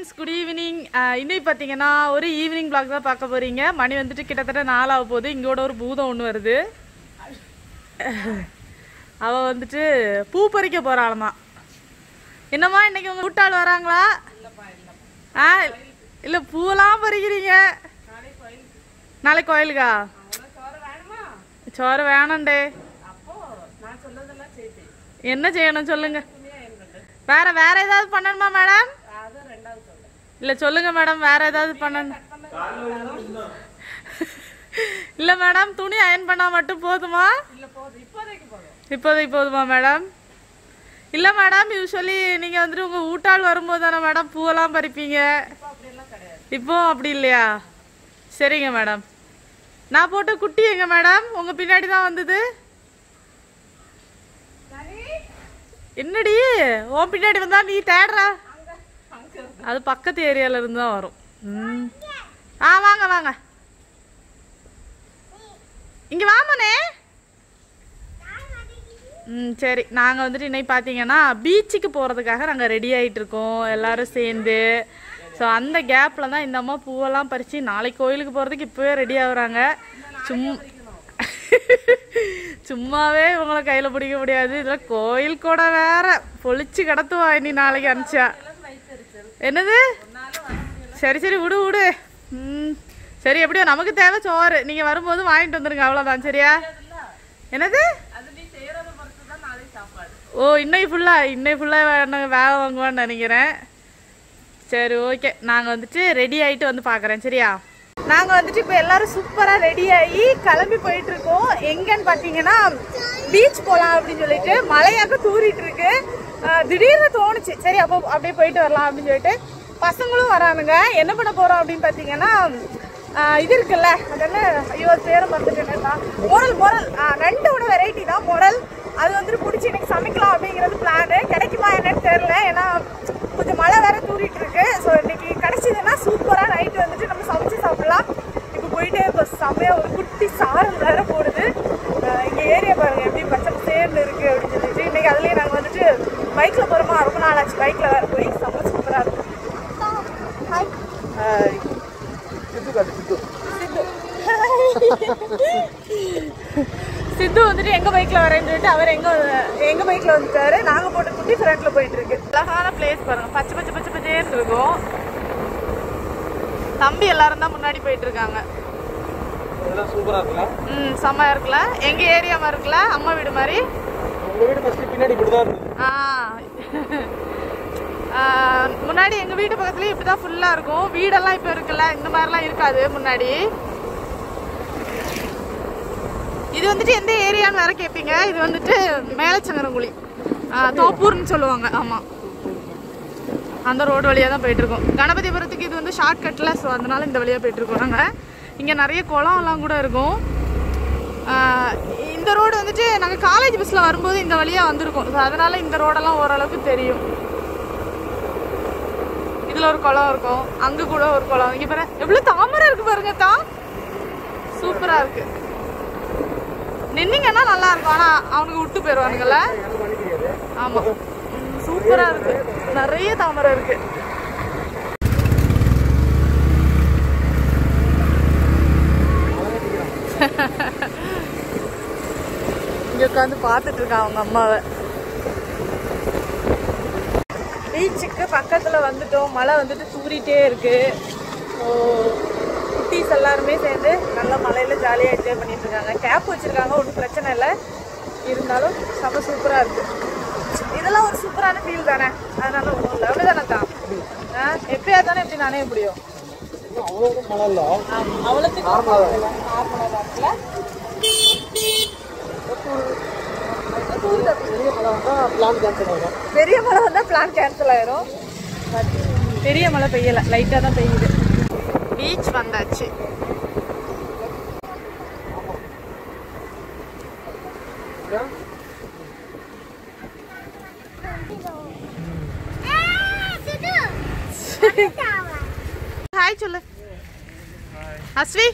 Friends good evening இன்னைக்கு பார்த்தீங்கன்னா ஒரு ஈவினிங் vlog தான் பார்க்க போறீங்க மணி வந்துட்டு கிட்டத்தட்ட நாலாக போகுது இங்கோட ஒரு பூதம் ஒன்று வருது அவ வந்துட்டு பூ பறிக்க போறாளாமா என்னம்மா இன்னைக்கு உங்க கூட்டாள் வராங்களா ஆ இல்லை பூவெல்லாம் பறிக்கிறீங்க நாளைக்கு கோயிலுக்கா சோறு வேணாண்டே என்ன செய்யணும் சொல்லுங்க வேற வேற ஏதாவது பண்ணணுமா மேடம் இல்ல சொல்லுங்க மேடம் வேற ஏதாவது பண்ணணும் இல்ல மேடம் துணி அயன் பண்ணா மட்டும் போதுமா இப்போதைக்கு போதுமா மேடம் இல்ல மேடம் யூஸ்வலி நீங்க வந்துட்டு உங்க ஊட்டாள் வரும்போது தானே மேடம் பூவெல்லாம் பறிப்பீங்க இப்போ அப்படி இல்லையா சரிங்க மேடம் நான் போட்ட குட்டி எங்க மேடம் உங்க பின்னாடி தான் வந்தது என்னடி உன் பின்னாடி வந்தா நீ தேடுற அது பக்கத்து ஏரியால இருந்து தான் வரும் ம். ஆ வாங்க வாங்க இங்க வாமனே ம் சரி நாங்கள் வந்துட்டு இன்னைக்கு பார்த்தீங்கன்னா பீச்சுக்கு போகிறதுக்காக நாங்கள் ரெடி ஆகிட்டு இருக்கோம் எல்லாரும் சேர்ந்து ஸோ அந்த கேப்பில் தான் இந்த அம்மா பூவெல்லாம் பறித்து நாளைக்கு கோயிலுக்கு போகிறதுக்கு இப்போவே ரெடி ஆகுறாங்க சும் சும்மாவே இவங்கள கையில் பிடிக்க முடியாது இதில் கோயில் கூட வேற பொழிச்சு கடத்துவா இனி நாளைக்கு அனுப்பிச்சா என்னது சரி சரி விடு விடு ம் சரி எப்படியோ நமக்கு தேவை சோறு நீங்கள் வரும்போது வாங்கிட்டு வந்துருங்க அவ்வளோதான் சரியா என்னது ஓ இன்னைக்கு ஃபுல்லா இன்னைக்கு ஃபுல்லாக வேலை வாங்குவான்னு நினைக்கிறேன் சரி ஓகே நாங்கள் வந்துட்டு ரெடி ஆகிட்டு வந்து பார்க்குறேன் சரியா நாங்கள் வந்துட்டு இப்போ எல்லாரும் சூப்பராக ரெடி ஆகி கிளம்பி போயிட்டு இருக்கோம் எங்கன்னு பார்த்தீங்கன்னா பீச் போகலாம் அப்படின்னு சொல்லிட்டு மழையாக தூரிட்டு இருக்கு அஹ் திடீர்னு தோணுச்சு சரி அப்போ அப்படியே போயிட்டு வரலாம் அப்படின்னு சொல்லிட்டு பசங்களும் வரானுங்க என்ன பண்ண போகிறோம் அப்படின்னு பார்த்தீங்கன்னா ஆஹ் இது இருக்குல்ல அது என்ன ஐயோ அது பேரை மறந்துட்டேன் முரல் முரல் ஆஹ் நண்டோட வெரைட்டி தான் முரல் அது வந்துட்டு பிடிச்சி இன்னைக்கு சமைக்கலாம் அப்படிங்கிறது பிளானு கிடைக்குமா என்னன்னு தெரியல ஏன்னா கொஞ்சம் மழை வேற தூரிட்டு இருக்கு ஸோ இன்னைக்கு கிடைச்சதுன்னா சூப்பராக நைட்டு வந்துட்டு நம்ம சமைச்சு சாப்பிடலாம் இப்போ போயிட்டு இப்போ செம்மையாக ஒரு குட்டி சாரல் வேற போடுது ஆஹ் இங்க ஏரியா பாருங்க எப்படி பச்சை சேர்ந்து இருக்கு அப்படின்னு சொல்லிட்டு இன்னைக்கு அதுலயே நாங்கள் வந்துட்டு பைக்ல போறோமா ரொம்ப நாள் ஆச்சு பைக்ல வேற போய் செம்ம சூப்பராக இருக்கும் ஹாய் சித்து வந்துட்டு எங்க பைக்ல வரேன்னு சொல்லிட்டு அவர் எங்க எங்க பைக்ல வந்துட்டாரு நாங்க போட்ட குட்டி ஃப்ரண்ட்ல போயிட்டு இருக்கு அழகான பிளேஸ் பாருங்க பச்சை பச்சை பச்சை பச்சேன்னு இருக்கும் தம்பி எல்லாரும் தான் முன்னாடி போயிட்டு இருக்காங்க இதெல்லாம் சூப்பரா இருக்குல்ல ம் செம்மையா இருக்குல்ல எங்க ஏரியா மாதிரி இருக்குல்ல அம்மா வீடு மாதிரி உங்க வீடு ஃபர்ஸ்ட் பின்னாடி இப்படிதான் இருந்தது ஆ ஆ, முன்னாடி எங்க வீட்டு பக்கத்துலயே இப்படிதான் ஃபுல்லா இருக்கும் வீடெல்லாம் இப்ப இருக்குல்ல இந்த மாதிரிலாம் இருக்காது முன்னாடி இது வந்துட்டு எந்த ஏரியான்னு வேற கேட்பீங்க இது வந்துட்டு மேலச்சங்கரங்குழி ஆ, தோப்பூர்னு சொல்லுவாங்க ஆமா அந்த ரோடு வழியாக தான் போயிட்டு இருக்கோம் கணபதிபுரத்துக்கு இது வந்து ஷார்ட் கட்ல ஸோ அதனால இந்த வழியாக போயிட்டு இருக்கோம் நாங்கள் இங்கே நிறைய குளம்லாம் கூட இருக்கும் ஆஹ் இந்த ரோடு வந்துட்டு நாங்கள் காலேஜ் பஸ்ஸில் வரும்போது இந்த வழியாக வந்திருக்கோம் ஸோ அதனால இந்த ரோடெல்லாம் ஓரளவுக்கு தெரியும் இதில் ஒரு குளம் இருக்கும் அங்கே கூட ஒரு குளம் இங்கே பாரு எவ்வளோ தாமரை இருக்கு பாருங்க தான் சூப்பராக இருக்கு நின்னீங்கன்னா நல்லா இருக்கும் ஆனால் அவனுக்கு விட்டு போயிடுவானுங்கல்ல ஆமாம் சூப்பராக இருக்கு நிறைய தாமரை இருக்கு இங்க உட்காந்து பார்த்துட்டு இருக்கான் அவங்க அம்மாவை பீச்சுக்கு பக்கத்துல வந்துட்டோம் மழை வந்துட்டு தூரிட்டே இருக்கு ஸோ குட்டீஸ் எல்லாருமே சேர்ந்து நல்லா மழையில ஜாலியாக என்ஜாய் பண்ணிட்டு இருக்காங்க கேப் வச்சிருக்காங்க ஒன்றும் பிரச்சனை இல்லை இருந்தாலும் செம்ம சூப்பரா இருக்கு இதெல்லாம் ஒரு சூப்பரான ஃபீல் தானே அதனால ஒன்றும் இல்லை அப்படிதானே தான் எப்பயா தானே எப்படி நானே முடியும் அவ்வளவு மழை இல்ல அவ்வளோத்துக்கு நார்மலா பெரிய மழை வந்தா பிளான் கேன்சல் ஆகும் பெரிய மழை வந்தா பிளான் கேன்சல் ஆயிரும் But பெரிய மழை பெய்யல லைட்டா தான் பெய்யுது பீச் வந்தாச்சு ஹாய் சொல்லு அஸ்வி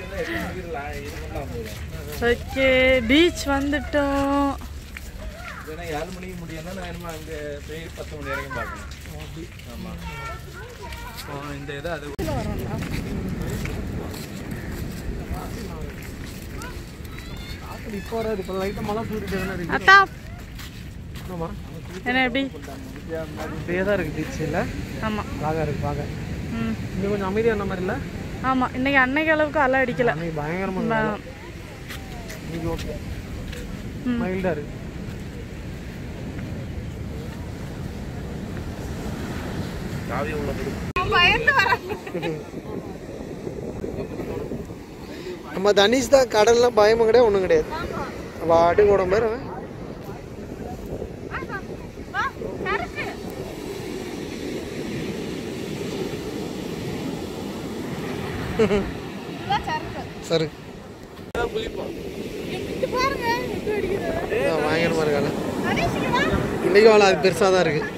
ஓகே பீச் வந்துட்டோம் ஏன்னா ஏழு மணிக்கு முடியும்னா நான் என்னமோ அங்கே போய் பத்து மணி வரைக்கும் பார்க்கணும் ஆமாம் ஆ, இந்த இதை அது காத்துல இப்போ வராது இப்போ லைட்டாக மழை தூரிட்டு தானே இருக்கு அத்தா ஆமா என்ன எப்படி இப்படியே தான் இருக்கு பீச் இல்லை ஆமா அழகா இருக்கு பார்க்க ம் இன்னும் கொஞ்சம் அமைதியான மாதிரி இல்லை ஆமா இன்னைக்கு அன்னைக்கு அளவுக்கு அலை அடிக்கல அன்னைக்கு பயங்கரமாக ம- இன்னைக்கு ஓகே ம். மைல்டாக இருக்கு காவியம் உள்ள போய் பயந்து வரேன் நம்ம தனிஷ் தான் கடல்லாம் பயமும் கிடையாது ஒன்றும் கிடையாது வாட்டு கூட மாதிரி அவன் வா சரக்கு இதுதான் சரக்கு சரி இங்க பாருங்க எப்படி அடிக்குது பயங்கரமாக இருக்கால கணேஷுக்கு வா இன்னைக்கும் அவளை அது பெருசாக தான் இருக்கு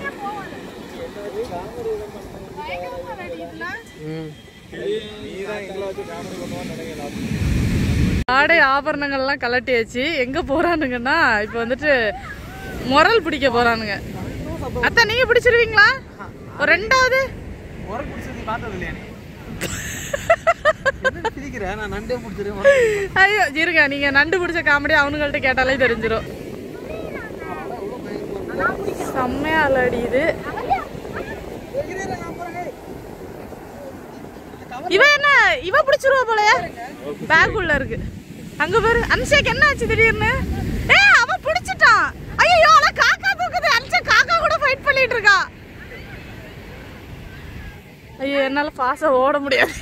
பயங்கரமா அடிக்குதுல ம் நீ தான் எங்களை வச்சு காமெடி பண்ணுவான்னு நினைக்கிறேன் ஆடை ஆபரணங்கள்லாம் கலட்டியாச்சு எங்க போறானுங்கன்னா இப்போ வந்துட்டு முரல் பிடிக்க போறானுங்க அத்தா நீங்க பிடிச்சிருவீங்களா ஒரு ரெண்டாவது முறை பிடிச்சது நீ பார்த்தது இல்லையா நீ என்ன சிரிக்கிற நான் நண்டே பிடிச்சிருக்கேன் ஐயோ இருங்க நீங்க நண்டு பிடிச்ச காமெடி அவனுங்கள்ட்ட கேட்டாலே தெரிஞ்சிடும் செம்மையா அலடியுது இவ என்ன இவ பிடிச்சிருவா போலயே பேக் உள்ள இருக்கு அங்க பாரு அன்ஷேக் என்ன ஆச்சு திடீர்னு ஏ அவ பிடிச்சிட்டான் ஐயோ அவள காக்கா தூக்குது அன்ஷேக் காக்கா கூட ஃபைட் பண்ணிட்டு இருக்கா ஐயோ என்னால பாசா ஓட முடியாது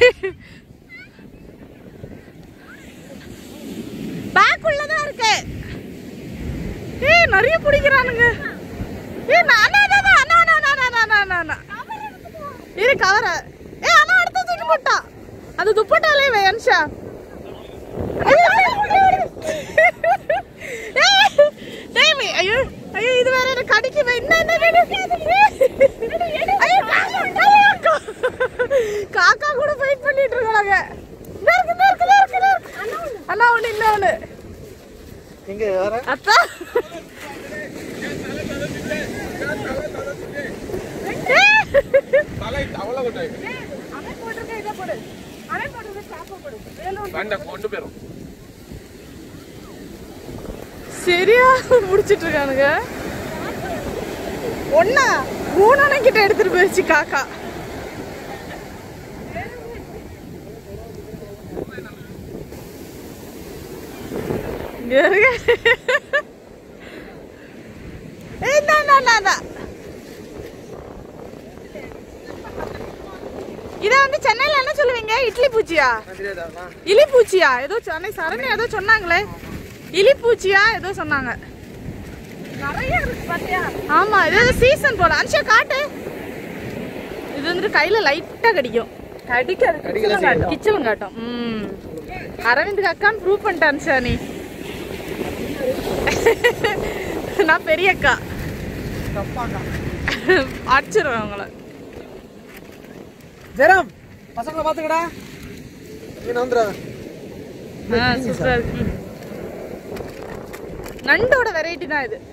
பேக் உள்ளதான் இருக்கு ஏய் நிறைய பிடிக்கிறானுங்க ஏய் நான் அண்ணா அண்ணா அண்ணா அண்ணா அண்ணா அண்ணா அண்ணா அண்ணா இரு கவர ஏய் அண்ணா அடுத்து தூக்கி போட்டா அது துப்பட்டாலே வேன்ஷா ஐயோ ஐயோ இது வேற என்ன கடிக்குது என்ன என்ன ஐயோ காக்கா, ஐயோ, கா- காக்கா கூட ஃபைட் பண்ணிட்டு இருக்காங்க இதோ இருக்கு, இதோ இருக்கு, இதோ இருக்கு, இதோ இருக்கு. அண்ணா ஒண்ணு இல்ல ஒண்ணு எங்க வேற அத்தா தலை அவ்வளோ கொட்டாய் வேண்டாம் கொண்டு போயிடும் சரியா முடிச்சிட்டு இருக்கானுங்க ஒன்னா மூணு கிட்ட எடுத்துட்டு போயிடுச்சு காக்கா இங்க இருங்க. ஏய், இந்தா, இந்தா, இந்தா, இந்தா. இத வந்து சென்னையில என்ன சொல்லுவீங்க இட்லி பூச்சியா இலி பூச்சியா ஏதோ சென்னை சரணி ஏதோ சொன்னாங்களே இலி பூச்சியா ஏதோ சொன்னாங்க நிறைய இருக்கு பாத்தியா ஆமா இது ஏதோ சீசன் போல அன்ஷா காட்டு இது வந்துட்டு கையில லைட்டா கடிக்கும் கடிக்காது கிச்சலும் காட்டும் கிச்சலும் காட்டும் ம் அரவிந்த் அக்கான்னு ப்ரூவ் பண்ணிட்டேன் அன்ஷா நீ நான் பெரிய அக்கா அடிச்சிருவேன் உங்களை ஜெரம் பசங்களை பாத்துக்கடா நீ நந்துடாத ஆ, சூப்பரா இருக்கு ம். நண்டோட வெரைட்டி தான் இது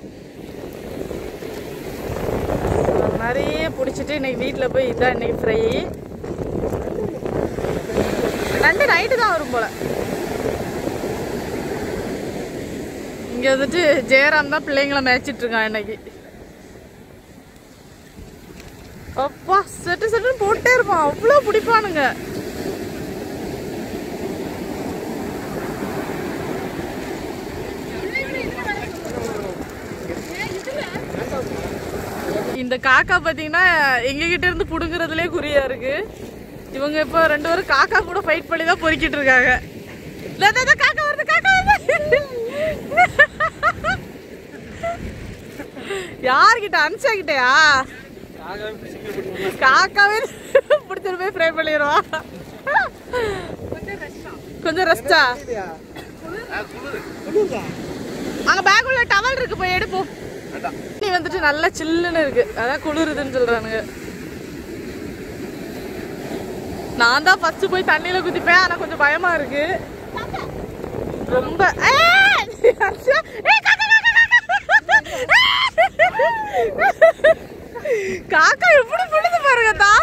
நிறைய பிடிச்சிட்டு இன்னைக்கு வீட்டில் போய் இதான் இன்னைக்கு ஃப்ரை நண்டு நைட்டு தான் வரும் போல இங்க வந்துட்டு ஜெயராம் தான் பிள்ளைங்களை மேய்ச்சிட்டு இருக்கான் இன்னைக்கு அப்பா செட்டு செட்டுன்னு போட்டே இருப்பான் அவ்வளோ பிடிப்பானுங்க இந்த காக்கா பாத்தீங்கன்னா எங்க கிட்ட இருந்து புடுங்குறதுலே குறியா இருக்கு இவங்க இப்போ ரெண்டு பேரும் காக்கா கூட ஃபைட் பண்ணி தான் பொறுக்கிட்டு இருக்காங்க இதோ, இதோ, இதோ, காக்கா வருது காக்கா வருது யார்கிட்ட அனுஷா கிட்டயா காக்காவே பிடிச்சிட்டு போய் ஃப்ரை பண்ணிடுவா கொஞ்சம் ரெஸ்டா அங்க பேக் உள்ள டவல் இருக்கு போய் எடுப்போம் நீ வந்துட்டு நல்லா சில்லுன்னு இருக்கு அதான் குளிருதுன்னு சொல்றானுங்க நான் தான் ஃபர்ஸ்ட் போய் தண்ணியில குதிப்பேன் ஆனா கொஞ்சம் பயமா இருக்கு ரொம்ப ஏய்! அர்ச்சனா! ஏய், காக்கா, காக்கா, காக்கா! ஏய்! காக்கா எப்படி பிடிச்சு பாருங்க தான்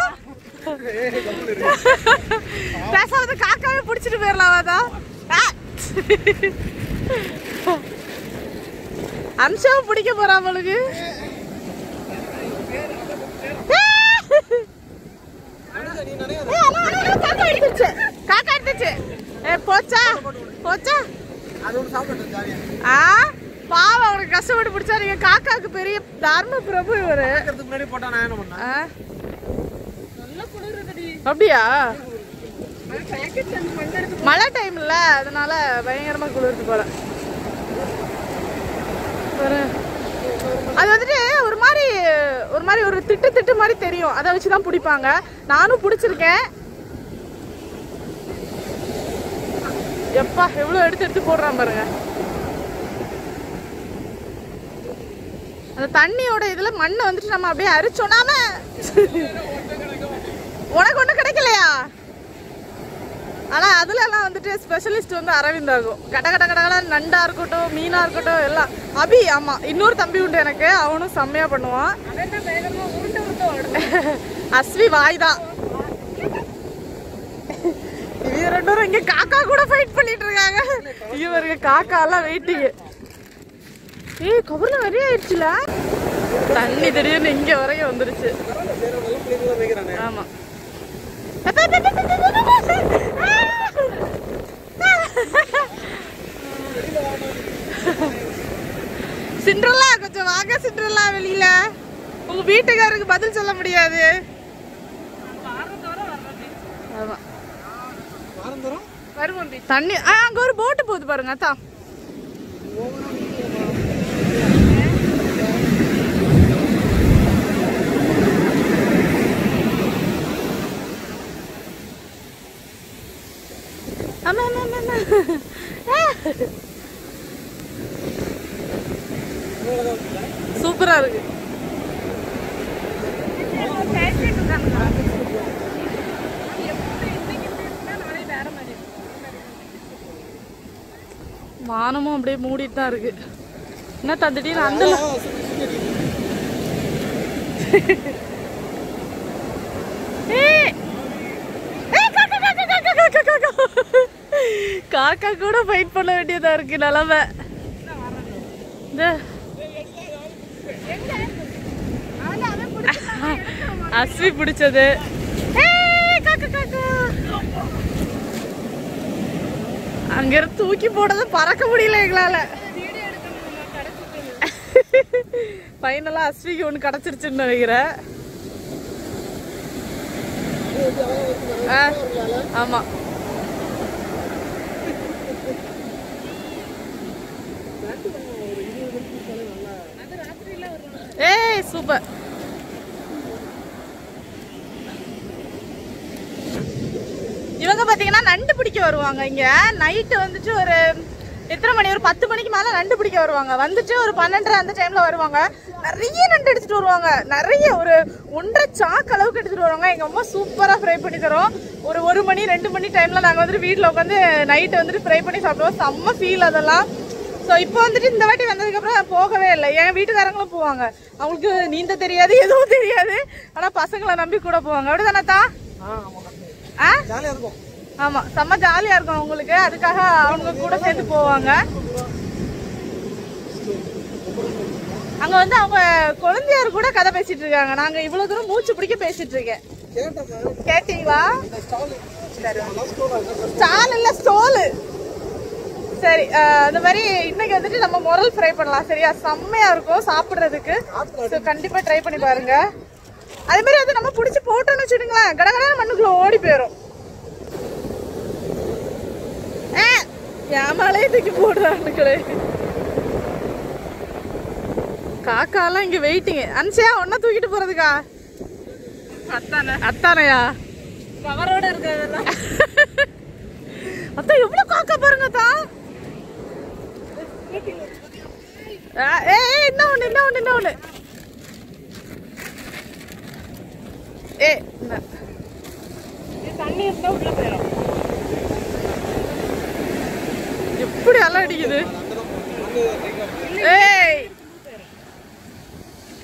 பேசாத காக்காவே பிடிச்சிட்டு போயிடலாம் தான் அம்சாவும் பிடிக்க போறா அவளுக்கு ஏய், அண்ணா, அண்ணா, அண்ணா, காக்கா எடுத்துருச்சு காக்கா எடுத்துச்சு ஏ போச்சா போச்சா அது ஒன்று சாப்பிட்டு ஜாலியா ஆ பாவம் அவனுக்கு கஷ்டப்பட்டு பிடிச்சா நீங்க காக்காவுக்கு பெரிய தர்ம பிரபு இவரு அதுக்கு முன்னாடி போட்டா நான் என்ன பண்ணேன் ஆ? அப்படியா மழை டைம்ல அதனால பயங்கரமா குளிர்ந்து போல பாரு. அது வந்துட்டு ஒரு மாதிரி ஒரு மாதிரி ஒரு திட்டு திட்டு மாதிரி தெரியும் அதை வச்சு தான் பிடிப்பாங்க நானும் பிடிச்சிருக்கேன் எப்பா எவ்வளோ எடுத்து எடுத்து போடுறான் பாருங்க அந்த தண்ணியோட இதுல மண்ணை வந்துட்டு நம்ம அப்படியே அரிச்சோனாம உனக்கு ஒன்றும் கிடைக்கலையா ஆனா அதுல எல்லாம் வந்துட்டு ஸ்பெஷலிஸ்ட் வந்து அரவிந்த் ஆகும் கட கட கட கட நண்டா இருக்கட்டும் மீனா இருக்கட்டும் எல்லாம் அபி ஆமா இன்னொரு தம்பி உண்டு எனக்கு அவனும் செம்மையா பண்ணுவான் அஸ்வி வாய் தான் இவங்க ரெண்டு பேரும் இங்க காக்கா கூட ஃபைட் பண்ணிட்டு இருக்காங்க இவருக்கு காக்கா எல்லாம் வெயிட்டிங் ஏய் கவர்ல நிறைய ஆயிடுச்சுல தண்ணி திடீர்னு இங்க வரைக்கும் வந்துருச்சு ஆமா சிண்ட்ரல்லா கொஞ்சம் வாங்க சிண்ட்ரல்லா வெளியில உங்க வீட்டுக்காரருக்கு பதில் சொல்ல முடியாது ஆமா வருவோம் டி. தண்ணி ஆ, அங்க ஒரு போட்டு போகுது பாருங்க அதான் ஆமா ஆமா ஆமா, ஆமா ஆ. சூப்பரா இருக்கு வானமும் அப்படியே மூடிட்டு தான் இருக்கு என்ன தந்துட்டீங்க அந்த ஏய்! ஏய், காக்கா, காக்கா, காக்கா, காக்கா, காக்கா. காக்கா கூட ஃபைட் பண்ண வேண்டியதா இருக்கு நிலமை இந்த அஸ்வி பிடிச்சது ஏய், காக்கா, காக்கா. அங்க இருந்து தூக்கி போடுறது பறக்க முடியல எங்களால ஃபைனலா அஸ்விக்கு ஒன்று கிடச்சிருச்சுன்னு நினைக்கிறேன் ஆ, ஆமா ஏய் சூப்பர் இவங்க பாத்தீங்கன்னா நண்டு பிடிக்க வருவாங்க இங்க நைட்டு வந்துட்டு ஒரு எத்தனை மணி ஒரு பத்து மணிக்கு மேல நண்டு பிடிக்க வருவாங்க வந்துட்டு ஒரு பன்னெண்டரை அந்த டைம்ல வருவாங்க நிறைய நண்டு எடுத்துட்டு வருவாங்க நிறைய ஒரு ஒன்றரை சாக்கு அளவுக்கு எடுத்துட்டு வருவாங்க எங்க அம்மா சூப்பரா ஃப்ரை பண்ணி தரோம் ஒரு ஒரு மணி ரெண்டு மணி டைம்ல நாங்க வந்துட்டு வீட்ல உட்காந்து நைட்டு வந்துட்டு ஃப்ரை பண்ணி சாப்பிடுவோம் செம்ம ஃபீல் அதெல்லாம் ஸோ இப்போ வந்துட்டு இந்த வாட்டி வந்ததுக்கு அப்புறம் போகவே இல்லை என் வீட்டுக்காரங்களும் போவாங்க அவங்களுக்கு நீந்த தெரியாது எதுவும் தெரியாது ஆனா பசங்களை நம்பி கூட போவாங்க அப்படிதானத்தா ஆ ஜாலியா இருக்கும் ஆமா செம்ம ஜாலியா இருக்கும் அவங்களுக்கு அதுக்காக அவங்க கூட சேர்ந்து போவாங்க அங்க வந்து அவங்க குழந்தையார் கூட கதை பேசிட்டு இருக்காங்க நாங்க இவ்வளவு தூரம் மூச்சு பிடிக்க பேசிட்டு இருக்கேன் கேட்டேன் கேட்டீங்களா ஸ்டால் ஸ்டால் இல்ல ஸ்டோலு சரி அஹ், அந்த மாதிரி இன்னைக்கு வந்துட்டு நம்ம முரல் ஃப்ரை பண்ணலாம் சரியா செம்மையா இருக்கும் சாப்பிடுறதுக்கு ஸோ கண்டிப்பா ட்ரை பண்ணி பாருங்க அதே மாதிரி வந்து நம்ம பிடிச்சி போட்டோம்னு வச்சுடுங்களேன் கடகடான மண்ணுக்குள்ள ஓடி போயிடும் ஏமாலே தூக்கி போடுறானுங்களே காக்காலாம் இங்க வெயிட்டிங் அன்சியா ஒன்னா தூக்கிட்டு போறதுக்கா அத்தானே அத்தானையா பவரோட இருக்கிறதெல்லாம் அத்தா எவ்வளவு காக்கா பாருங்க அத்தா ஆ, ஏய் ஏய், என்ன ஒண்ணு என்ன ஒண்ணு என்ன ஒண்ணு ஏ தண்ணி இருந்தா உள்ள போயிடும் எப்படி அலை அடிக்குது ஏய்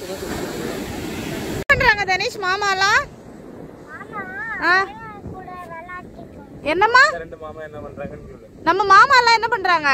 என்ன பண்றாங்க தனேஷ் மாமாலாம் ஆ என்னம்மா ரெண்டு மாமா என்ன பண்றாங்கன்னு சொல்லு நம்ம மாமாலாம் என்ன பண்றாங்க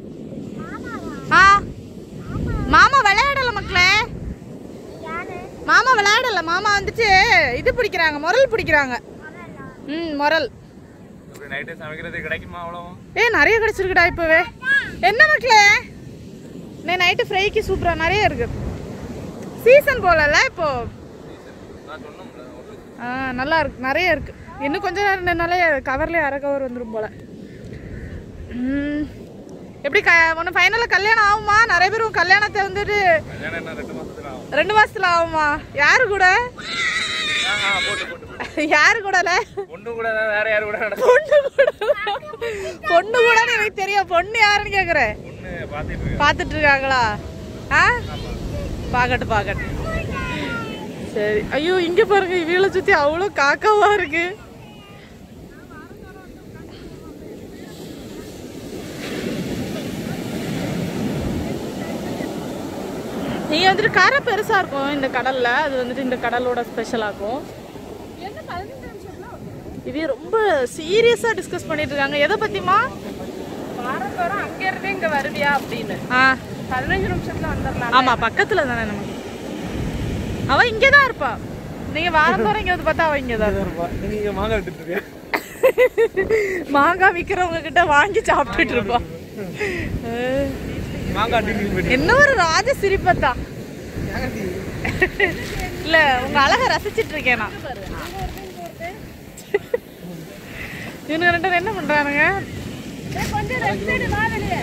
ஆ மாமா விளையாடல மக்களே மாமா விளையாடல மாமா வந்துட்டு இது பிடிக்கிறாங்க முரல் பிடிக்கிறாங்க ம் முரல் அப்படி நைட்டு சமைக்கிறது கிடைக்குமா அவ்வளோ ஏ நிறைய கிடைச்சிருக்குடா இப்போவே என்ன மக்களே நே நைட்டு ஃப்ரைக்கு சூப்பராக நிறைய இருக்கு சீசன் போலல இப்போ நான் சொன்னோம்ல ஒரு ஆ நல்லா இருக்கு நிறைய இருக்கு இன்னும் கொஞ்ச நேரம் நின்னாலே கவர்லேயே அரை கவர் வந்துடும் போல ம். எப்படி க ஒன்று ஃபைனலாக கல்யாணம் ஆகுமா நிறைய பேர் உன் கல்யாணத்தை வந்துட்டு கல்யாணம் என்ன ரெண்டு மாசத்துல ஆகும் ரெண்டு மாசத்துல ஆகுமா யாரு கூட ஆ, ஆ, போட்டு போட்டு போட்டு. யாரு கூடல பொண்ணு கூட தான் வேற யாரு கூட நடக்கும் பொண்ணு கூட பொண்ணு கூடன்னு எனக்கு தெரியும் பொண்ணு யாருன்னு கேக்குறேன் பொண்ணு பாத்துட்டு இருக்கேன் பார்த்துட்டு இருக்காங்களா ஆ பார்க்கட்டும் பார்க்கட்டும் சரி ஐயோ இங்க பாருங்க இவளை சுத்தி அவ்வளோ காக்காவா இருக்கு நீங்க வந்துட்டு கரை பெருசா இருக்கும் இந்த கடல்ல அது வந்துட்டு இந்த கடலோட ஸ்பெஷலா இருக்கும் இது ரொம்ப சீரியஸா டிஸ்கஸ் பண்ணிட்டு இருக்காங்க எதை பத்திமா வாரம் தோறும் அங்க இருந்தே இங்க வருவியா அப்படின்னு ஆ பதினஞ்சு நிமிஷத்துல வந்துடலாம் ஆமா பக்கத்துல தானே நமக்கு அவ இங்கே தான் இருப்பா நீங்க வாரம் தோறும் இங்க வந்து பார்த்தா அவ இங்கே தான் இருப்பா. நீங்க மாங்காய் எடுத்துட்டு இருக்கியா மாங்காய் விக்கிறவங்க கிட்ட வாங்கி சாப்பிட்டுட்டு இருப்பா அஹ், மாங்காய் டீல் பண்ணி என்ன ஒரு ராஜ சிரிப்பத்தா இல்ல உங்க அழக ரசிச்சிட்டு இருக்கேன் நான் இவனுங்க ரெண்டு பேரும் என்ன பண்றானுங்க கொஞ்சம் லெஃப்ட் சைடு வா வெளியே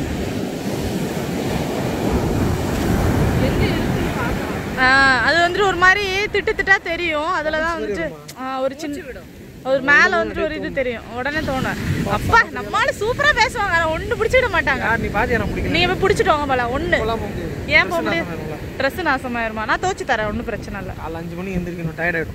ஆ, அது வந்துட்டு ஒரு மாதிரி திட்டு திட்டா தெரியும் அதுல தான் வந்துட்டு ஆ, ஒரு சின்ன ஒரு மேல வந்துட்டு ஒரு இது தெரியும் உடனே தோணும் அப்பா நம்மளால சூப்பரா பேசுவாங்க ஆனா ஒண்ணு பிடிச்சிட மாட்டாங்க யார் நீ பாத்தியா நான் பிடிக்கல நீங்க போய் பிடிச்சிட்டு வாங்க போல ஒண்ணு போலாமா முடியாது ஏன் போக முடியாது ட்ரெஸ் நாசமாயிருமா நான் துவச்சு தரேன் ஒன்றும் பிரச்சனை இல்லை காலைல அஞ்சு மணிக்கு எந்திரிக்கணும் டயர்ட் ஆயிடும்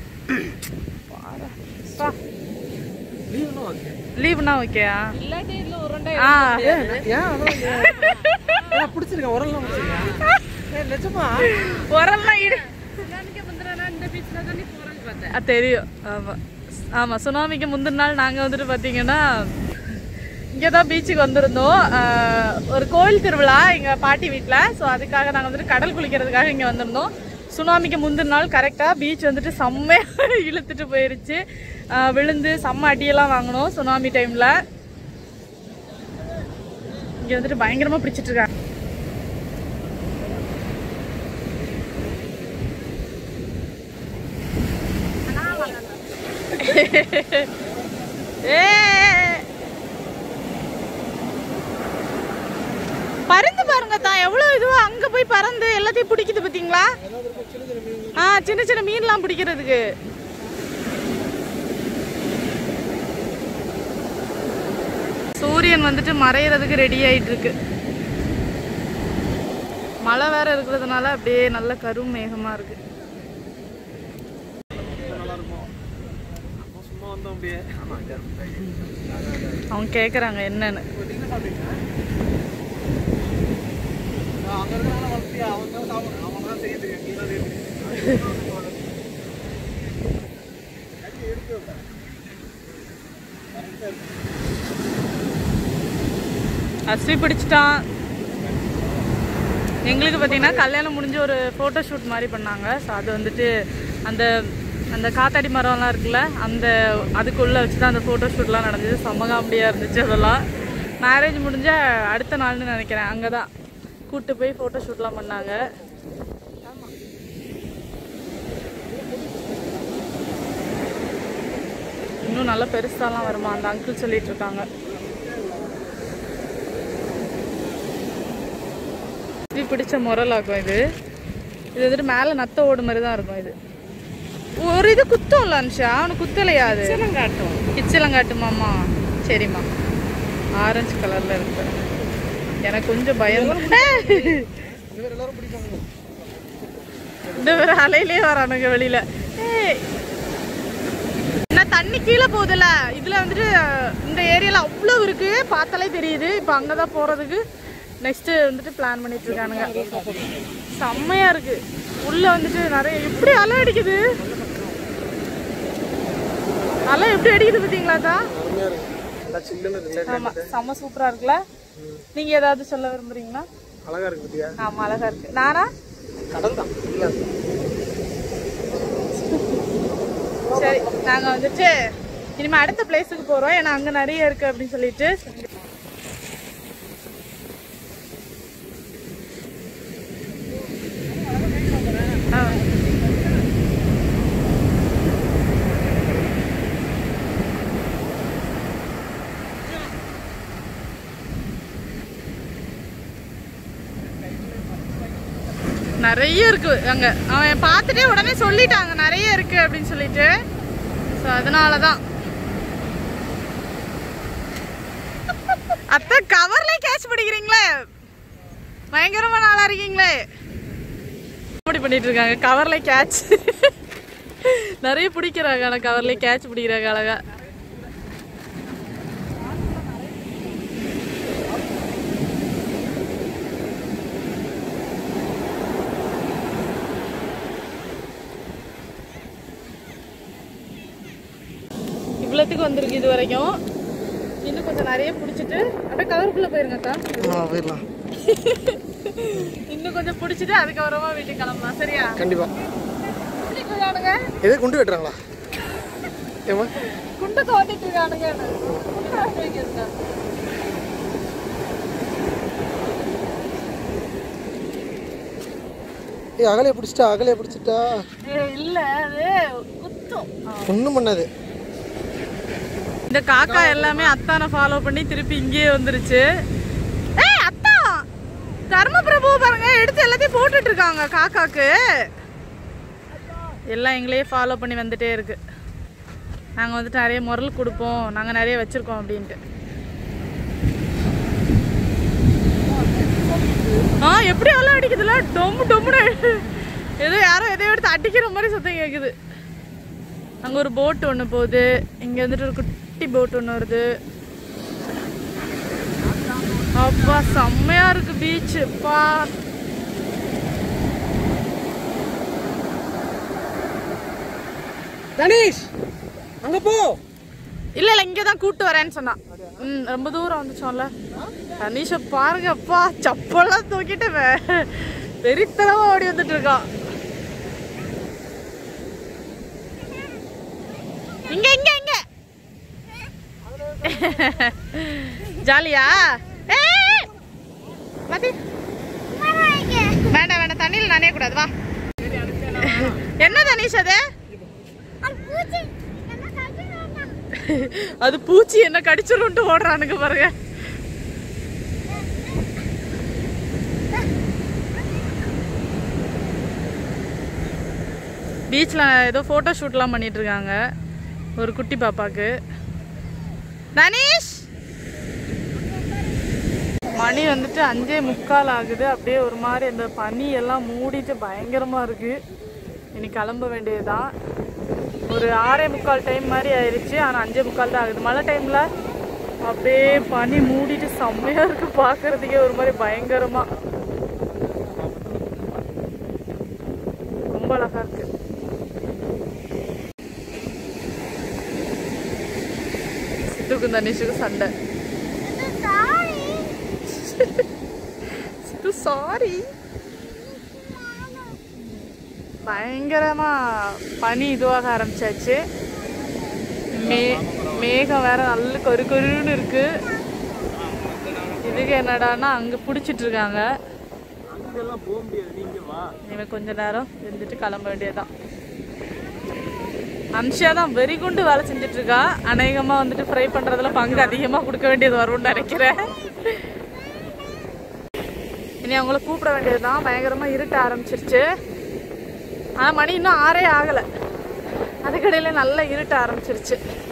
லீவ்னா ஓகே லீவுனா ஓகேயா இல்லாட்டி இல்ல உருண்டை ஆ ஏன் அதான் பிடிச்சிருக்கேன் உரல்லாம் பிடிச்சிருக்கேன் ஏ நிஜமா உரம்லாம் இடு சுனாமிக்கு முந்தின நாள் இந்த பீச்ல தான் நீ போறான்னு பார்த்தேன் ஆ, தெரியும் ஆமா ஆமா சுனாமிக்கு முந்தின நாள் நாங்க வந்துட்டு பாத்தீங்கன்னா இங்கே தான் பீச்சுக்கு வந்திருந்தோம் ஆ, ஒரு கோயில் திருவிழா எங்க பாட்டி வீட்டில் ஸோ அதுக்காக நாங்கள் வந்துட்டு கடல் குளிக்கிறதுக்காக இங்கே வந்திருந்தோம் சுனாமிக்கு முந்தின நாள் கரெக்டாக பீச் வந்துட்டு செம்மையாக இழுத்துட்டு போயிருச்சு ஆ, விழுந்து செம்ம அடியெல்லாம் வாங்கினோம் சுனாமி டைமில் இங்கே வந்துட்டு பயங்கரமாக பிடிச்சிட்டு இருக்காங்க ஏ பறந்து பாருங்க தான் எவ்வளவு இதுவா அங்க போய் பறந்து எல்லாத்தையும் பிடிக்குது பாத்தீங்களா ஆ சின்ன சின்ன மீன்லாம் பிடிக்கிறதுக்கு சூரியன் வந்துட்டு மறையறதுக்கு ரெடி ஆயிட்டு இருக்கு மழை வேற இருக்கிறதுனால அப்படியே நல்ல கரும் மேகமா இருக்கு சும்மா வந்தோம் அப்படியே அவங்க கேக்குறாங்க என்னன்னு அங்க இருக்கிறவங்க வளர்த்தியா அவன் தான் சாப்பிட அவன் தான் செய்யுது நீ தான் செய்யுது அஸ்வி பிடிச்சிட்டான் எங்களுக்கு பார்த்தீங்கன்னா கல்யாணம் முடிஞ்ச ஒரு ஃபோட்டோ ஷூட் மாதிரி பண்ணாங்க ஸோ அது வந்துட்டு அந்த அந்த காத்தாடி மரம்லாம் இருக்குல்ல அந்த அதுக்குள்ளே வச்சு தான் அந்த ஃபோட்டோ ஷூட்லாம் நடந்தது செம்ம காமெடியாக இருந்துச்சு அதெல்லாம் மேரேஜ் முடிஞ்ச அடுத்த நாள்னு நினைக்கிறேன் அங்கே தான் கூப்பிட்டு போய் ஃபோட்டோ ஷூட்லாம் பண்ணாங்க இன்னும் நல்லா பெருசாலாம் வருமா அந்த அங்கிள் சொல்லிட்டு இருக்காங்க இது பிடிச்ச முரலாக்கும் இது இது வந்துட்டு மேலே நத்த ஓடு மாதிரி தான் இருக்கும் இது ஒரு இது குத்தம்ல அனுஷா அவனுக்கு குத்தலையா அது காட்டும் கிச்சலம் காட்டுமாம்மா சரிம்மா ஆரஞ்சு கலர்ல இருக்கு எனக்கு கொஞ்சம் பயம் எல்லாரும் பிடிப்பாங்க இந்த வேற அலையிலே வரானுங்க வெளியில ஏய். என்ன தண்ணி கீழே போகுதுல்ல இதுல வந்துட்டு இந்த ஏரியால அவ்வளவு இருக்கு பார்த்தாலே தெரியுது இப்போ அங்கதான் போறதுக்கு நெக்ஸ்ட் வந்துட்டு பிளான் பண்ணிட்டு இருக்கானுங்க செம்மையா இருக்கு உள்ள வந்துட்டு நிறைய எப்படி அலை அடிக்குது அலை எப்படி அடிக்குது பார்த்தீங்களாக்கா அருமையாக இருக்கு நல்லா சில்லுன்னு ரிலேட் ஆமா செம்ம சூப்பரா இருக்குல்ல நீங்க ஏதாவது சொல்ல விரும்புறீங்களா அழகா இருக்கு பத்தியா ஆமா அழகா இருக்கு நானா கடல் தான் இல்லை சரி நாங்க வந்துட்டு இனிமே அடுத்த பிளேஸுக்கு போறோம் ஏன்னா அங்க நிறைய இருக்கு அப்படின்னு சொல்லிட்டு ஆ. நிறைய இருக்கு அங்க அவன் பார்த்துட்டே உடனே சொல்லிட்டாங்க நிறைய இருக்கு அப்படின்னு சொல்லிட்டு ஸோ அதனால தான் அத்தை கவர்ல கேட்ச் பிடிக்கிறீங்களே பயங்கரமா நாளா இருக்கீங்களே அப்படி பண்ணிட்டு இருக்காங்க கவர்ல கேட்ச் நிறைய பிடிக்கிறாங்க ஆனா கவர்ல கேட்ச் பிடிக்கிறாங்க அழகா இவ்வளோத்துக்கு வந்திருக்கு இது வரைக்கும் இன்னும் கொஞ்சம் நிறைய பிடிச்சிட்டு அப்படியே கவருக்குள்ள போயிருங்கக்கா ஆ போயிடலாம் இன்னும் கொஞ்சம் பிடிச்சிட்டு அதுக்கப்புறமா வீட்டுக்கு கிளம்பலாம் சரியா கண்டிப்பா குண்டிட்டு இருக்கானுங்க எதே குண்டு வெட்டுறாங்களா ஏமா குண்டை தோண்டிட்டு இருக்கானுங்க குண்டை வாங்கி வைக்கிறதுக்கா. ஏ அகலையை பிடிச்சிட்டா அகலையை பிடிச்சிட்டா ஏய், இல்ல அது குத்தும் ஒன்றும் பண்ணாது இந்த காக்கா எல்லாமே அத்தானை ஃபாலோ பண்ணி திருப்பி இங்கேயே வந்துருச்சு ஏய் அத்தா தர்மபிரபு பாருங்க எடுத்து எல்லாத்தையும் போட்டுட்டு இருக்காங்க காக்காக்கு எல்லாம் எங்களையே ஃபாலோ பண்ணி வந்துட்டே இருக்கு நாங்க வந்துட்டு நிறைய முரல் கொடுப்போம் நாங்க நிறைய வச்சிருக்கோம் அப்படின்ட்டு ஆ எப்படி அவ்வளோ அடிக்குதுல டொம்மு டொம்முன்னு ஏதோ யாரோ எதையோ எடுத்து அடிக்கிற மாதிரி சத்தம் கேட்குது அங்கே ஒரு போட் ஒன்று போகுது இங்கே வந்துட்டு ஒரு குட்டி போட் ஒன்று வருது அப்பா செம்மையா இருக்கு பீச் பா தனீஷ் அங்க போ இல்ல இல்ல இங்க தான் கூட்டு வரேன்னு சொன்னான் ம் ரொம்ப தூரம் வந்துச்சோம்ல தனிஷ பாருங்க அப்பா சப்பெல்லாம் தூக்கிட்டு வே- வெறித்தனமா ஓடி வந்துட்டு இருக்கான் இங்க இங்க இங்க ஜாலியா ஏய்! மதி. வேண்டாம் வேண்டாம் தண்ணியில் நனைய கூடாது வா என்ன தனிஷ் அது அது பூச்சி என்ன கடிச்சிரும்ட்டு ஓடுறானுங்க பாருங்க பீச்சில் ஏதோ ஃபோட்டோ ஷூட்லாம் பண்ணிட்டு இருக்காங்க ஒரு குட்டி பாப்பாக்கு தனீஷ் மணி வந்துட்டு அஞ்சே முக்கால் ஆகுது அப்படியே ஒரு மாதிரி அந்த பனி எல்லாம் மூடிட்டு பயங்கரமா இருக்கு இனி கிளம்ப வேண்டியதுதான் ஒரு ஆறே முக்கால் டைம் மாதிரி ஆயிடுச்சு ஆனால் அஞ்சே முக்கால் தான் ஆகுது மழை டைமில் அப்படியே பனி மூடிட்டு செம்மையா இருக்கு பார்க்கறதுக்கே ஒரு மாதிரி பயங்கரமா ரொம்ப அழகா இருக்கு சித்துக்கும் தனிஷுக்கும் சண்டை சித்து சாரி பயங்கரமா பனி இதுவாக ஆரம்பிச்சாச்சு மே மேகம் வேற நல்ல கரு கருன்னு இருக்கு இதுக்கு என்னடான்னா அங்க பிடிச்சிட்டு இருக்காங்க அங்கெல்லாம் போக முடியாது நீங்க வா இனிமே கொஞ்ச நேரம் இருந்துட்டு கிளம்ப வேண்டியதுதான் அம்ஷா தான் வெறி குண்டு வேலை செஞ்சுட்டு இருக்கா அநேகமா வந்துட்டு ஃப்ரை பண்றதுல பங்கு அதிகமா கொடுக்க வேண்டியது வரும்னு நினைக்கிறேன் இனி அவங்கள கூப்பிட வேண்டியதுதான் பயங்கரமா இருட்ட ஆரம்பிச்சிருச்சு ஆனா மணி இன்னும் ஆறே ஆகல அதுக்கடையில நல்லா இருட்ட ஆரம்பிச்சிருச்சு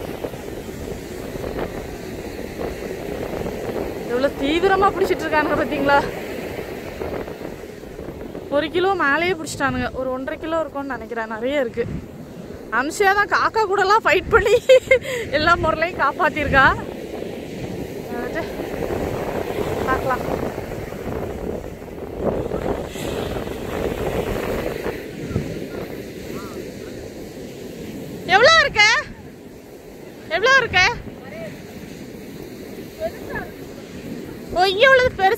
எவ்வளவு தீவிரமா பிடிச்சிட்டு இருக்கானுங்க பாத்தீங்களா ஒரு கிலோ மேலேயே பிடிச்சிட்டானுங்க ஒரு ஒன்றரை கிலோ இருக்கும்னு நினைக்கிறேன் நிறைய இருக்கு அம்சியா தான் காக்கா கூடலாம் ஃபைட் பண்ணி எல்லா முறையிலையும் காப்பாத்திருக்கா வந்துட்டு பார்க்கலாம்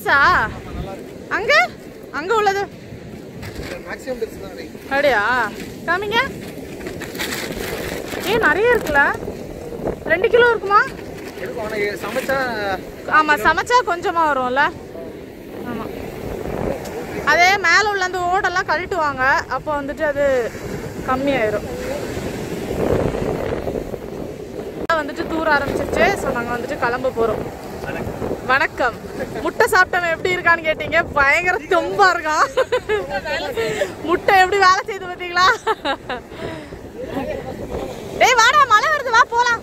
பெருசா அங்க அங்க உள்ளது மேக்ஸிமம் பெருசு தான் கிடைக்கும் அப்படியா காமிங்க ஏ நிறைய இருக்குல்ல ரெண்டு கிலோ இருக்குமா இருக்கும் ஆனால் சமைச்சா ஆமா சமைச்சா கொஞ்சமா வரும்ல ஆமா அதே மேல உள்ள அந்த ஓடெல்லாம் கழட்டுவாங்க அப்போ வந்துட்டு அது கம்மியாயிரும் வந்துட்டு தூர ஆரம்பிச்சிருச்சு ஸோ நாங்கள் வந்துட்டு கிளம்ப போகிறோம் வணக்கம் முட்டை சாப்பிட்டவன் எப்படி இருக்கான்னு கேட்டீங்க பயங்கர தெம்பா இருக்கான் முட்டை எப்படி வேலை செய்து பார்த்தீங்களா டேய் வாடா மழை வருது வா போலாம்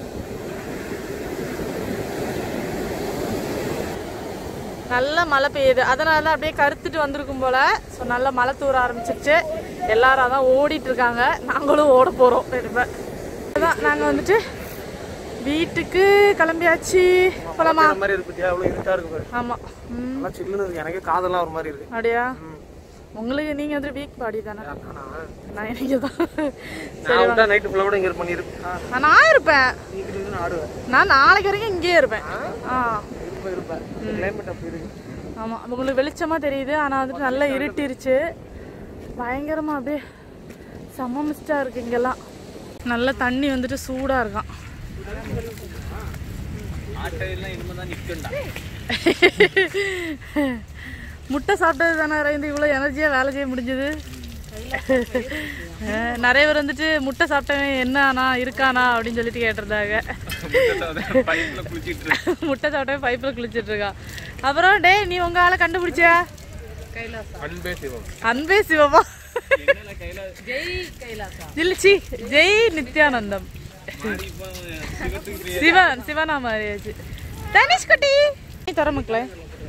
நல்ல மழை பெய்யுது அதனால தான் அப்படியே கருத்துட்டு வந்திருக்கும் போல ஸோ நல்ல மழை தூர ஆரம்பிச்சிருச்சு எல்லாரும் அதான் ஓடிட்டு இருக்காங்க நாங்களும் ஓட போகிறோம் திரும்ப அதான் நாங்கள் வந்துட்டு வீட்டுக்கு கிளம்பியாச்சு போலாமா இந்த மாதிரி இருக்கு பத்தியா அவ்வளோ இருட்டா இருக்கு பாரு ஆமாம் ம் நல்லா சில்லுன்னு இருக்கு எனக்கே காதெல்லாம் ஒரு மாதிரி இருக்கு அப்படியா உங்களுக்கு நீங்கள் வந்து வீக் பாடி தானே நான் எனக்கு தான் நான் விட்டா நைட்டு ஃபுல்லாக கூட இங்கே பண்ணியிருப்பேன் நான் இருப்பேன் நீ கிட்ட நான் ஆடுவேன் நான் நாளைக்கு வரைக்கும் இங்கேயே இருப்பேன் ஆ இருப்பேன் இருப்பேன் கிளைமேட் அப்படி இருக்கு ஆமாம் உங்களுக்கு வெளிச்சமாக தெரியுது ஆனால் வந்துட்டு நல்லா இருட்டிருச்சு பயங்கரமாக அப்படியே செம்ம மிஸ்டாக இருக்கு இங்கெல்லாம் நல்ல தண்ணி வந்துட்டு சூடாக இருக்கான் ஆட்டையெல்லாம் இனிமே தான் நிற்கண்டா முட்டை சாப்பிட்டது தானே இருந்து இவ்வளோ எனர்ஜியாக வேலை செய்ய முடிஞ்சது நிறைய பேர் வந்துட்டு முட்டை சாப்பிட்டவன் என்ன ஆனா இருக்கானா அப்படின்னு சொல்லிட்டு கேட்டிருந்தாங்க பைப்ல குளிச்சிட்டு இருக்கு முட்டை சாப்பிட்டவன் பைப்பில் குளிச்சிட்டு இருக்கான் அப்புறம் டேய் நீ உங்க ஆளை கண்டுபிடிச்சியா அன்பே சிவம் அன்பே சிவமா என்னல கையில இல்லச்சி ஜெய் நித்யானந்தம் மாறி இப்போ சிவத்துக்கு சிவன் சிவனா மாறியாச்சு தனிஷ் குட்டி நீ தர மக்களே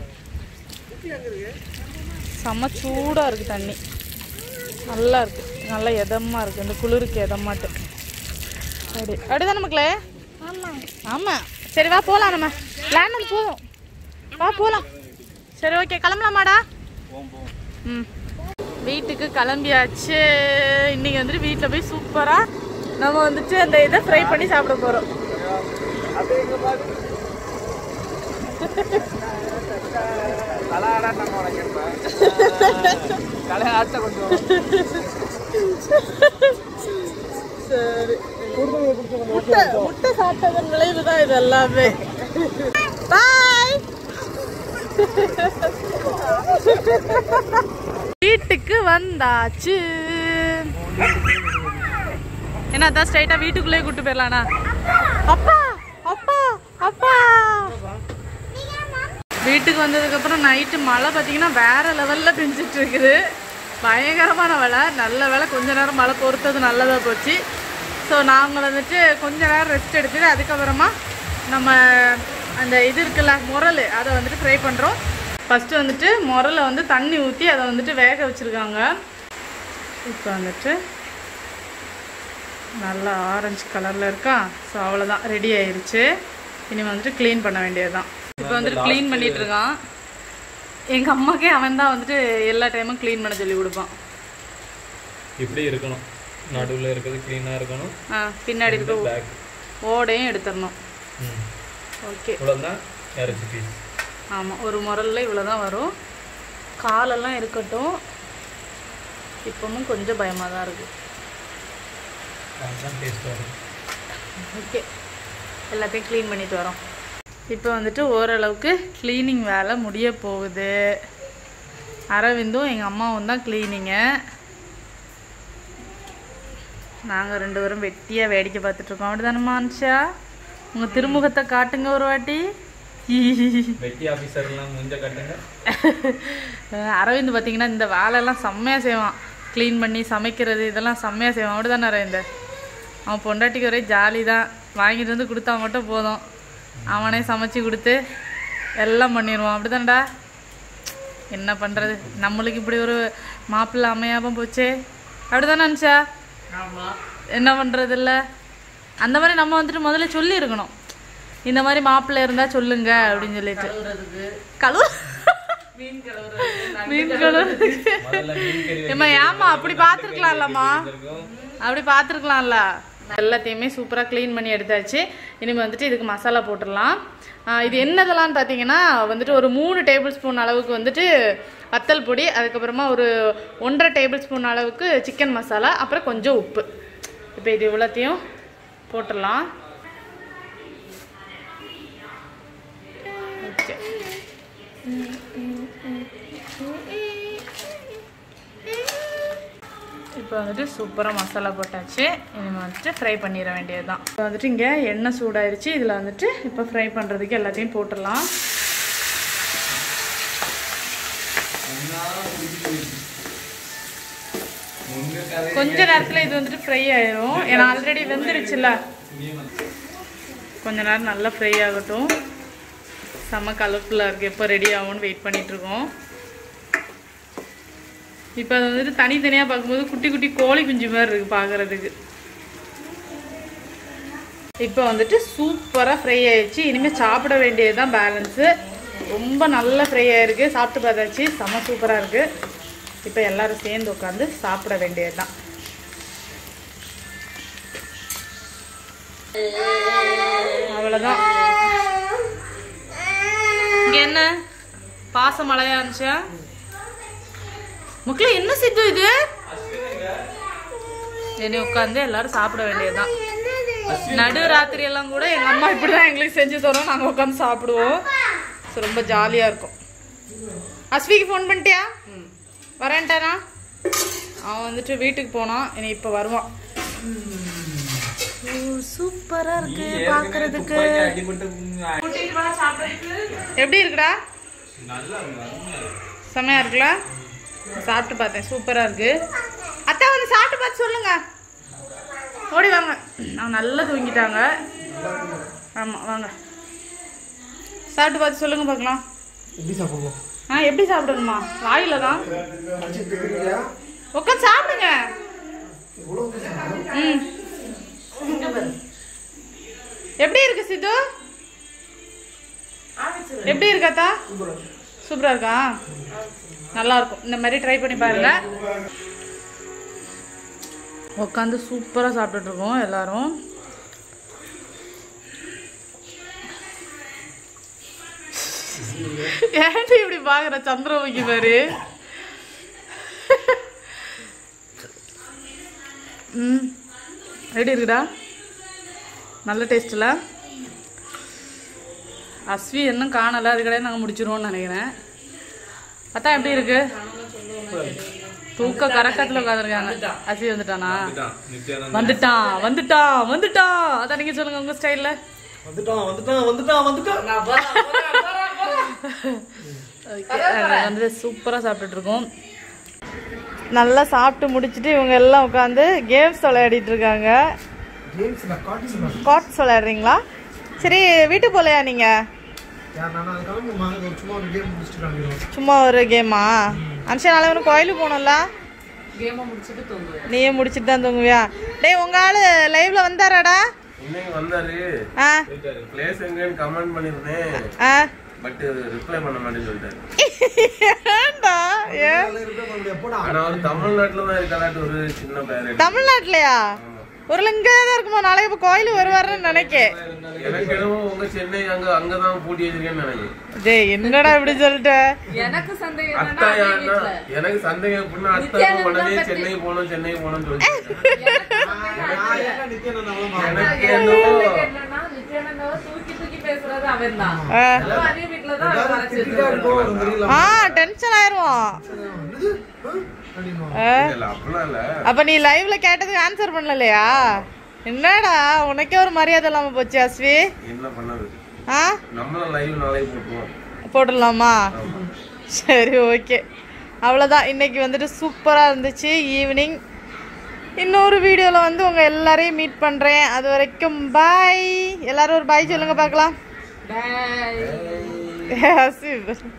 செம்ம சூடா இருக்கு தண்ணி நல்லா இருக்கு நல்லா எதமா இருக்கு இந்த குளிருக்கு எதமாட்டு அப்படி அப்படிதானே மக்களே ஆமா சரி வா போலாம் நம்ம பிளான் பண்ணி போவோம் வா போலாம் சரி ஓகே கிளம்பலாமாடா போம் போம் ம் வீட்டுக்கு கிளம்பியாச்சு இன்னைக்கு வந்துட்டு வீட்டில் போய் சூப்பராக நம்ம வந்துட்டு அந்த இதை ஃப்ரை பண்ணி சாப்பிட போகிறோம் கலை ஆடாட்ட உனக்கு இருப்பேன் கலை ஆட்ட கொஞ்சம் சரி முட்டை முட்டை சாப்பிட்டதன் விளைவு தான் இது எல்லாமே பாய் வீட்டுக்கு வந்தாச்சு என்ன அதான் ஸ்ட்ரைட்டா வீட்டுக்குள்ளே கூட்டு போயிடலானா அப்பா அப்பா அப்பா வீட்டுக்கு வந்ததுக்கப்புறம் நைட்டு மழை பார்த்தீங்கன்னா வேற லெவலில் பெஞ்சிட்டு இருக்குது பயங்கரமான மழை நல்ல வேலை கொஞ்ச நேரம் மழை பொறுத்தது நல்லதாக போச்சு ஸோ நாங்கள் வந்துட்டு கொஞ்ச நேரம் ரெஸ்ட் எடுத்துட்டு அதுக்கப்புறமா நம்ம அந்த இது இருக்குல்ல முரல் அதை வந்துட்டு ஃப்ரை பண்ணுறோம் ஃபஸ்ட்டு வந்துட்டு முரலை வந்து தண்ணி ஊற்றி அதை வந்துட்டு வேக வச்சுருக்காங்க இப்போ வந்துட்டு நல்லா ஆரஞ்சு கலரில் இருக்கா ஸோ அவ்வளோதான் ரெடி ஆயிருச்சு இனி வந்துட்டு க்ளீன் பண்ண வேண்டியது தான் இப்போ வந்துட்டு க்ளீன் பண்ணிட்டு இருக்கான் எங்கள் அம்மாக்கே அவன் தான் வந்துட்டு எல்லா டைமும் க்ளீன் பண்ண சொல்லி கொடுப்பான் இப்படி இருக்கணும் நடுவில் இருக்கிறது க்ளீனாக இருக்கணும் ஆ பின்னாடி இருக்க பேக் ஓடையும் எடுத்துடணும் ம் ஓகே இவ்வளோதான் இறச்சி பீஸ் ஆமாம் ஒரு முரல்ல இவ்வளோ தான் வரும் காலெல்லாம் இருக்கட்டும் இப்பவும் கொஞ்சம் பயமாக தான் இருக்குது அதுதான் டேஸ்ட் வரும் ஓகே எல்லாத்தையும் க்ளீன் பண்ணிட்டு வரோம் இப்போ வந்துட்டு ஓரளவுக்கு க்ளீனிங் வேலை முடிய போகுது அரவிந்தும் எங்கள் அம்மாவும் தான் க்ளீனிங்கு நாங்கள் ரெண்டு பேரும் வெட்டியாக வேடிக்கை பார்த்துட்ருக்கோம் அப்படி தானே மான்ஷா உங்கள் திருமுகத்தை காட்டுங்க ஒரு வாட்டி வெட்டி ஆஃபீஸர்லாம் முஞ்ச கட்டுங்க அரவிந்த் பார்த்தீங்கன்னா இந்த வேலையெல்லாம் செம்மையாக செய்வான் க்ளீன் பண்ணி சமைக்கிறது இதெல்லாம் செம்மையாக செய்வான் அப்படி தானே அரவிந்த் அவன் பொண்டாட்டிக்கு ஒரே ஜாலி தான் வாங்கிட்டு வந்து கொடுத்தா மட்டும் போதும் அவனே சமைச்சு கொடுத்து எல்லாம் பண்ணிடுவான் அப்படி தானடா என்ன பண்ணுறது நம்மளுக்கு இப்படி ஒரு மாப்பிள்ளை அமையாமல் போச்சே அப்படி தானே நினச்சா என்ன பண்ணுறது இல்லை அந்த மாதிரி நம்ம வந்துட்டு முதல்ல சொல்லியிருக்கணும் இந்த மாதிரி மாப்பிள்ளை இருந்தால் சொல்லுங்க அப்படின்னு சொல்லிட்டு கழுவு மீன் கழுவுறதுக்கு முதல்ல மீன் கறி ஏம்மா ஏம்மா அப்படி பார்த்துருக்கலாம்லம்மா இருக்கும் அப்படி பார்த்துருக்கலாம்ல எல்லாத்தையுமே சூப்பராக க்ளீன் பண்ணி எடுத்தாச்சு இனிமேல் வந்துட்டு இதுக்கு மசாலா போட்டுடலாம் ஆஹ் இது என்னதெல்லாம் பார்த்தீங்கன்னா வந்துட்டு ஒரு மூணு டேபிள் ஸ்பூன் அளவுக்கு வந்துட்டு வத்தல் பொடி அதுக்கப்புறமா ஒரு ஒன்றரை டேபிள் ஸ்பூன் அளவுக்கு சிக்கன் மசாலா அப்புறம் கொஞ்சம் உப்பு இப்போ இது இவ்வளோத்தையும் போட்டுடலாம் ஓகே இப்போ வந்துட்டு சூப்பராக மசாலா போட்டாச்சு இனிமேல் வந்துட்டு ஃப்ரை பண்ணிட வேண்டியது தான் இப்போ வந்துட்டு இங்கே எண்ணெய் சூடாயிருச்சு இதில் வந்துட்டு இப்போ ஃப்ரை பண்ணுறதுக்கு எல்லாத்தையும் போட்டுடலாம் கொஞ்ச நேரத்தில் இது வந்துட்டு ஃப்ரை ஆயிரும் ஏன்னா ஆல்ரெடி வெந்துருச்சுல்ல கொஞ்ச நேரம் நல்லா ஃப்ரை ஆகட்டும் செம்ம கலர்ஃபுல்லாக இருக்குது எப்போ ரெடி ஆகும்னு வெயிட் பண்ணிட்டு இருக்கோம் இப்போ அது வந்துட்டு தனித்தனியாக பார்க்கும்போது குட்டி குட்டி கோழி குஞ்சு மாதிரி இருக்குது பார்க்குறதுக்கு இப்போ வந்துட்டு சூப்பராக ஃப்ரை ஆயிடுச்சு இனிமேல் சாப்பிட வேண்டியது தான் பேலன்ஸு ரொம்ப நல்லா ஃப்ரை ஆயிருக்கு சாப்பிட்டு பார்த்தாச்சு செம்ம சூப்பராக இருக்குது இப்போ எல்லாரும் சேர்ந்து உட்காந்து சாப்பிட வேண்டியது தான் அவ்வளோதான் இங்கே என்ன பாச மழையா இருந்துச்சா மக்களே என்ன சித்து இது இனி உட்காந்து எல்லாரும் சாப்பிட வேண்டியதுதான் நடு ராத்திரி எல்லாம் கூட எங்க அம்மா இப்படிதான் எங்களுக்கு செஞ்சு தரோம் நாங்க உட்காந்து சாப்பிடுவோம் So, ரொம்ப ஜாலியா இருக்கும் அஸ்விக்கு ஃபோன் பண்ணிட்டியா வரேன்ட்டானா அவன் வந்துட்டு வீட்டுக்கு போனான் இனி இப்ப வருவான் சூப்பரா இருக்கு பாக்குறதுக்கு எப்படி இருக்குடா செமையா இருக்குல்ல சாப்பிட்டு பார்த்தேன் சூப்பரா இருக்கு அத்தா வந்து சாப்பிட்டு பார்த்து சொல்லுங்க ஓடி வாங்க அவங்க நல்லா தூங்கிட்டாங்க ஆமா வாங்க சாப்பிட்டு பார்த்து சொல்லுங்க பார்க்கலாம் எப்படி சாப்பிடுவோம் ஆ எப்படி சாப்பிடணுமா வாயில தான் உட்காந்து சாப்பிடுங்க ம் எப்படி இருக்கு சித்து எப்படி இருக்காத்தா சூப்பரா இருக்கா நல்லா இருக்கும் இந்த மாதிரி ட்ரை பண்ணி பாருங்க உட்காந்து சூப்பரா சாப்பிட்டுட்டு இருக்கோம் எல்லாரும் ஏன்டி இப்படி பாக்குற சந்திரமுகி பாரு ம் எப்படி இருக்குடா நல்ல டேஸ்ட்ல அஸ்வி இன்னும் காணல அது கிடையாது நாங்கள் முடிச்சிருவோம்னு நினைக்கிறேன் அத்தா எப்படி இருக்கு தூக்க கரக்கத்துல உட்காந்துருக்காங்க அஸ்வி வந்துட்டானா வந்துட்டான் வந்துட்டான் வந்துட்டான் அதான் நீங்க சொல்லுங்க உங்க ஸ்டைல்ல வந்துட்டான் வந்துட்டான் வந்துட்டான் வந்துட்டான் வந்து சூப்பராக சாப்பிட்டுட்டு இருக்கோம் நல்லா சாப்பிட்டு முடிச்சிட்டு இவங்க எல்லாம் உட்காந்து கேம்ஸ் விளையாடிட்டு இருக்காங்க ஜேம்ஸ் நான் காட்டி கார்ட்ஸ் விளையாடுறீங்களா சரி வீட்டுக்கு போகலையா நீங்க யார் நான் அது கிளம்புமா ஒரு சும்மா ஒரு கேம் முடிச்சுட்டு கிளம்பிடுவோம் சும்மா ஒரு கேமா அனுஷா நாளை ஒன்று கோயிலுக்கு போகணும்ல நீயே முடிச்சிட்டு தான் தூங்குவியா டேய் உங்க ஆளு லைவ்ல வந்தாராடா இன்னைக்கு வந்தாரு ஆ பிளேஸ் எங்கன்னு கமெண்ட் பண்ணிருந்தேன் ஆ பட் ரிப்ளை பண்ண மாட்டேன்னு சொல்லிட்டாரு ஏன்டா ஏன் போடா ஆனா அவர் தமிழ்நாட்டுல தான் இருக்கலாட்டு ஒரு சின்ன பேர் தமிழ்நாட்டுலயா ஒரு இங்கே தான் இருக்குமா நாளைக்கு இப்போ கோயிலுக்கு வருவாருன்னு நினைக்கேன் எனக்கு என்னமோ உங்க சென்னை அங்க அங்கதான் பூட்டி வச்சிருக்கேன்னு நினைக்கிறேன் டேய் என்னடா இப்படி சொல்லிட்ட எனக்கு சந்தேகம் அத்தா யாருன்னா எனக்கு சந்தேகம் எப்படின்னா அத்தா உடனே சென்னை போகணும் சென்னை போகணும்னு சொல்லிட்டு எனக்கு என்னவோ என்னன்னா நித்யானந்தாவை தூக்கி தூக்கி பேசுறது அவன் தான் ஆ. அதே வீட்டுலதான் அவன் வர வச்சிருக்கான் ஆ டென்ஷன் ஆயிருவோம் ஆ, இல்ல அப்படிலாம் இல்ல அப்ப நீ லைவ்ல கேட்டதுக்கு ஆன்சர் பண்ணலையா என்னடா உனக்கே ஒரு மரியாதை இல்லாம போச்சு அஸ்வி என்ன பண்ணது ஆ நம்மளும் லைவ் நாளைக்கு போட்டுருவோம் போட்டுடலாமா சரி ஓகே அவ்வளோதான் இன்னைக்கு வந்துட்டு சூப்பராக இருந்துச்சு ஈவினிங் இன்னொரு வீடியோவில் வந்து உங்கள் எல்லாரையும் மீட் பண்ணுறேன் அது வரைக்கும் பாய் எல்லாரும் ஒரு பாய் சொல்லுங்க பார்க்கலாம் Bye. அஸ்வி